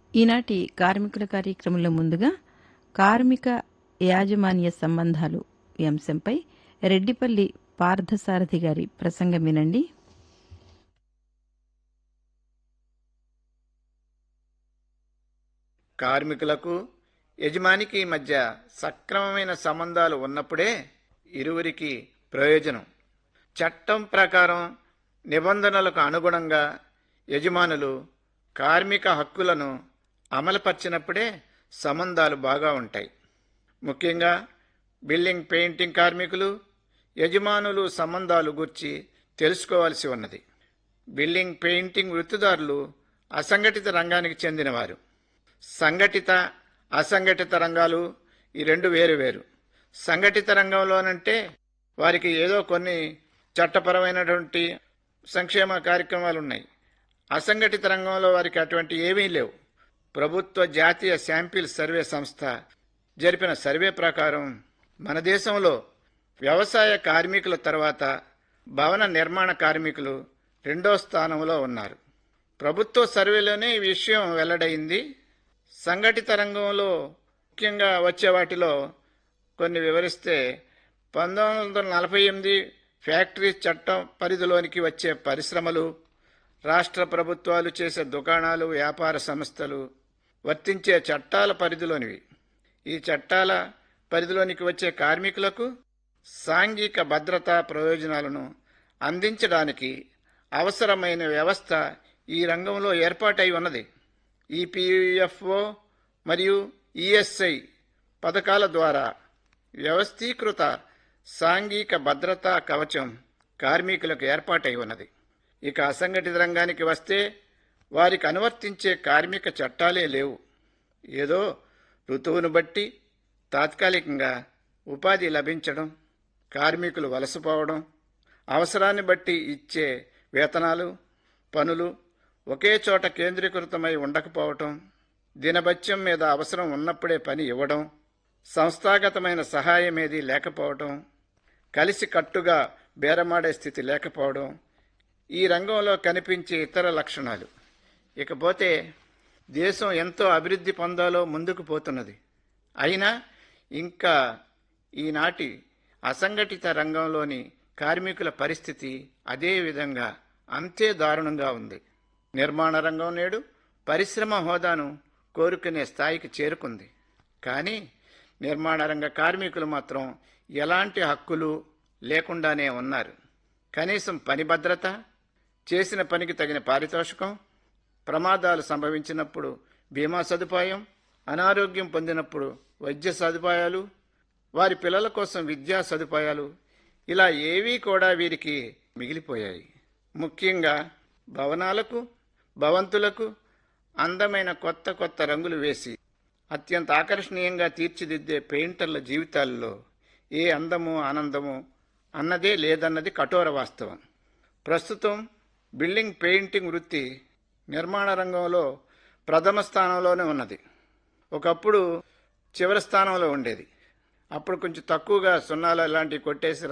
ఈనాటి కార్మికుల కార్యక్రమంలో ముందుగా కార్మిక యాజమాన్య సంబంధాలు ఈ అంశంపై రెడ్డిపల్లి పార్థసారథి గారి ప్రసంగం వినండి కార్మికులకు యజమానికి మధ్య సక్రమమైన సంబంధాలు ఉన్నప్పుడే ఇరువురికి ప్రయోజనం చట్టం ప్రకారం నిబంధనలకు అనుగుణంగా యజమానులు కార్మిక హక్కులను అమలుపరిచినప్పుడే సంబంధాలు బాగా ఉంటాయి ముఖ్యంగా బిల్డింగ్ పెయింటింగ్ కార్మికులు యజమానులు సంబంధాలు గురించి తెలుసుకోవాల్సి ఉన్నది బిల్డింగ్ పెయింటింగ్ వృత్తిదారులు అసంఘటిత రంగానికి చెందినవారు సంఘటిత అసంఘటిత రంగాలు ఈ రెండు వేరు వేరు సంఘటిత రంగంలోనంటే వారికి ఏదో కొన్ని చట్టపరమైనటువంటి సంక్షేమ కార్యక్రమాలు ఉన్నాయి అసంఘటిత రంగంలో వారికి అటువంటి ఏమీ లేవు ప్రభుత్వ జాతీయ శాంపిల్ సర్వే సంస్థ జరిపిన సర్వే ప్రకారం మన దేశంలో వ్యవసాయ కార్మికుల తర్వాత భవన నిర్మాణ కార్మికులు రెండో స్థానంలో ఉన్నారు ప్రభుత్వ సర్వేలోనే ఈ విషయం వెల్లడైంది సంఘటిత రంగంలో ముఖ్యంగా వచ్చే వాటిలో కొన్ని వివరిస్తే పంతొమ్మిది వందల నలభై ఎనిమిది ఫ్యాక్టరీ చట్టం పరిధిలోనికి వచ్చే పరిశ్రమలు రాష్ట్ర ప్రభుత్వాలు చేసే దుకాణాలు వ్యాపార సంస్థలు వర్తించే చట్టాల పరిధిలోనివి ఈ చట్టాల పరిధిలోనికి వచ్చే కార్మికులకు సాంఘిక భద్రతా ప్రయోజనాలను అందించడానికి అవసరమైన వ్యవస్థ ఈ రంగంలో ఏర్పాటై ఉన్నది ఈపీఎఫ్ఓ మరియు ఈఎస్ఐ పథకాల ద్వారా వ్యవస్థీకృత సాంఘిక భద్రతా కవచం కార్మికులకు ఏర్పాటై ఉన్నది ఇక అసంఘటిత రంగానికి వస్తే వారికి అనువర్తించే కార్మిక చట్టాలే లేవు ఏదో ఋతువును బట్టి తాత్కాలికంగా ఉపాధి లభించడం కార్మికులు వలసపోవడం అవసరాన్ని బట్టి ఇచ్చే వేతనాలు పనులు ఒకే చోట కేంద్రీకృతమై ఉండకపోవటం దినభత్యం మీద అవసరం ఉన్నప్పుడే పని ఇవ్వడం సంస్థాగతమైన సహాయమేది లేకపోవడం కలిసి కట్టుగా బేరమాడే స్థితి లేకపోవడం ఈ రంగంలో కనిపించే ఇతర లక్షణాలు ఇకపోతే దేశం ఎంతో అభివృద్ధి పొందాలో ముందుకు పోతున్నది అయినా ఇంకా ఈనాటి అసంఘటిత రంగంలోని కార్మికుల పరిస్థితి అదే విధంగా అంతే దారుణంగా ఉంది నిర్మాణ రంగం నేడు పరిశ్రమ హోదాను కోరుకునే స్థాయికి చేరుకుంది కానీ నిర్మాణ రంగ కార్మికులు మాత్రం ఎలాంటి హక్కులు లేకుండానే ఉన్నారు కనీసం పని భద్రత చేసిన పనికి తగిన పారితోషికం ప్రమాదాలు సంభవించినప్పుడు బీమా సదుపాయం అనారోగ్యం పొందినప్పుడు వైద్య సదుపాయాలు వారి పిల్లల కోసం విద్యా సదుపాయాలు ఇలా ఏవీ కూడా వీరికి మిగిలిపోయాయి ముఖ్యంగా భవనాలకు భవంతులకు అందమైన కొత్త కొత్త రంగులు వేసి అత్యంత ఆకర్షణీయంగా తీర్చిదిద్దే పెయింటర్ల జీవితాల్లో ఏ అందము ఆనందము అన్నదే లేదన్నది కఠోర వాస్తవం ప్రస్తుతం బిల్డింగ్ పెయింటింగ్ వృత్తి నిర్మాణ రంగంలో ప్రథమ స్థానంలోనే ఉన్నది ఒకప్పుడు చివరి స్థానంలో ఉండేది అప్పుడు కొంచెం తక్కువగా సున్నాలు ఇలాంటివి కొట్టేసి